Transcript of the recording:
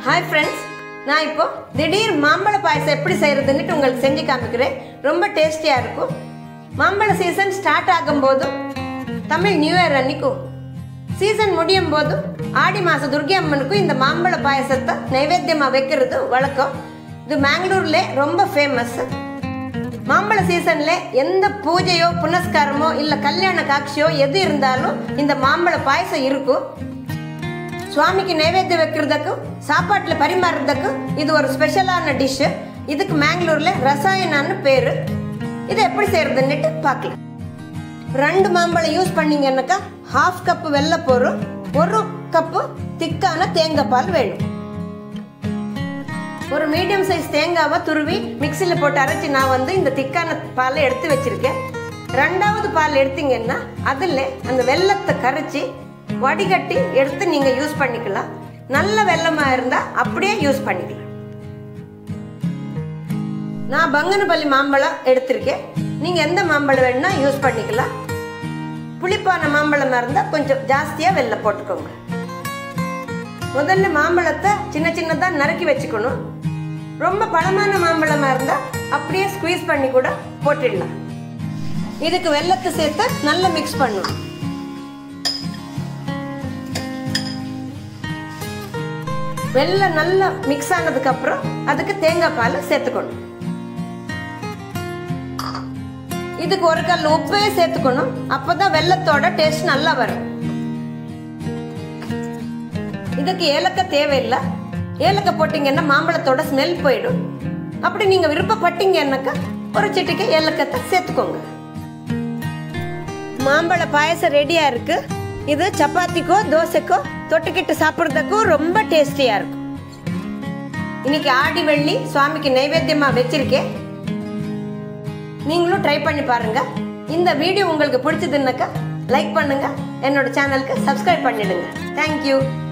hi friends நான் இப்போ திடீர் மாம்பழ பாயசம் எப்படி செய்யறதுன்னுட்டு உங்களுக்கு செஞ்சு காமிக்கிறேன் ரொம்ப டேஸ்டியாக இருக்கும் மாம்பழ சீசன் ஸ்டார்ட் ஆகும்போதும் தமிழ் நியூ இயர் அன்னைக்கும் சீசன் முடியும் போதும் ஆடி மாதம் துர்கை அம்மனுக்கும் இந்த மாம்பழ பாயசத்தை நைவேத்தியமாக வைக்கிறது வழக்கம் இது மேங்களூர்ல ரொம்ப ஃபேமஸ் மாம்பழ சீசன்ல எந்த பூஜையோ புனஸ்காரமோ இல்லை கல்யாண காட்சியோ எது இருந்தாலும் இந்த மாம்பழ பாயசம் இருக்கும் சுவாமிக்கு நைவேத்தியம் வைக்கிறதுக்கும் சாப்பாட்டில் பரிமாறுறதுக்கும் இது ஒரு ஸ்பெஷலான டிஷ்ஷு இதுக்கு மேங்களூர்ல ரசாயனான்னு பேர் இது எப்படி செய்யறதுன்னுட்டு பார்க்கலாம் ரெண்டு மாம்பழம் யூஸ் பண்ணீங்கன்னாக்கா ஹாஃப் கப்பு வெள்ளை போரும் ஒரு கப்பு திக்கான தேங்காய் பால் வேணும் ஒரு மீடியம் சைஸ் தேங்காவை துருவி மிக்சியில் போட்டு அரைச்சி நான் வந்து இந்த திக்கான பாலை எடுத்து வச்சிருக்கேன் ரெண்டாவது பால் எடுத்தீங்கன்னா அதில் அந்த வெள்ளத்தை கரைச்சி வடிகட்டி எடுத்து நீங்கள் யூஸ் பண்ணிக்கலாம் நல்ல வெள்ளமாக இருந்தால் அப்படியே யூஸ் பண்ணிக்கலாம் நான் பங்கனப்பள்ளி மாம்பழம் எடுத்திருக்கேன் நீங்கள் எந்த மாம்பழம் வேணும்னா யூஸ் பண்ணிக்கலாம் புளிப்பான மாம்பழமாக இருந்தால் கொஞ்சம் ஜாஸ்தியாக வெள்ளை போட்டுக்கோங்க முதல்ல மாம்பழத்தை சின்ன சின்னதாக நறுக்கி வச்சுக்கணும் ரொம்ப பழமான மாம்பழமாக இருந்தால் அப்படியே ஸ்குவீஸ் பண்ணி கூட போட்டுடலாம் இதுக்கு வெள்ளத்தை சேர்த்து நல்லா மிக்ஸ் பண்ணணும் வெள்ளம் நல்லா மிக்ஸ் ஆனதுக்கு அப்புறம் அதுக்கு தேங்காய் பால் சேர்த்துக்கணும் இதுக்கு ஒரு கல் உப்பே சேர்த்துக்கணும் அப்பதான் வெள்ளத்தோட டேஸ்ட் நல்லா வரும் இதுக்கு ஏலக்காய் தேவையில்லை ஏலக்காய் போட்டிங்கன்னா மாம்பழத்தோட ஸ்மெல் போயிடும் அப்படி நீங்கள் விருப்பப்பட்டீங்கன்னாக்கா ஒரு சிட்டிக்கு ஏலக்காய் சேர்த்துக்கோங்க மாம்பழ பாயசம் ரெடியாக இருக்கு இது சப்பாத்திக்கோ தோசைக்கோ தொட்டுக்கிட்டு சாப்பிட்றதுக்கும் ரொம்ப டேஸ்டியாக இருக்கும் இன்னைக்கு ஆடி வெள்ளி சுவாமிக்கு நைவேத்தியமாக வச்சிருக்கேன் நீங்களும் ட்ரை பண்ணி பாருங்க இந்த வீடியோ உங்களுக்கு பிடிச்சதுன்னாக்கா லைக் பண்ணுங்க என்னோட சேனலுக்கு சப்ஸ்கிரைப் பண்ணிடுங்க தேங்க்யூ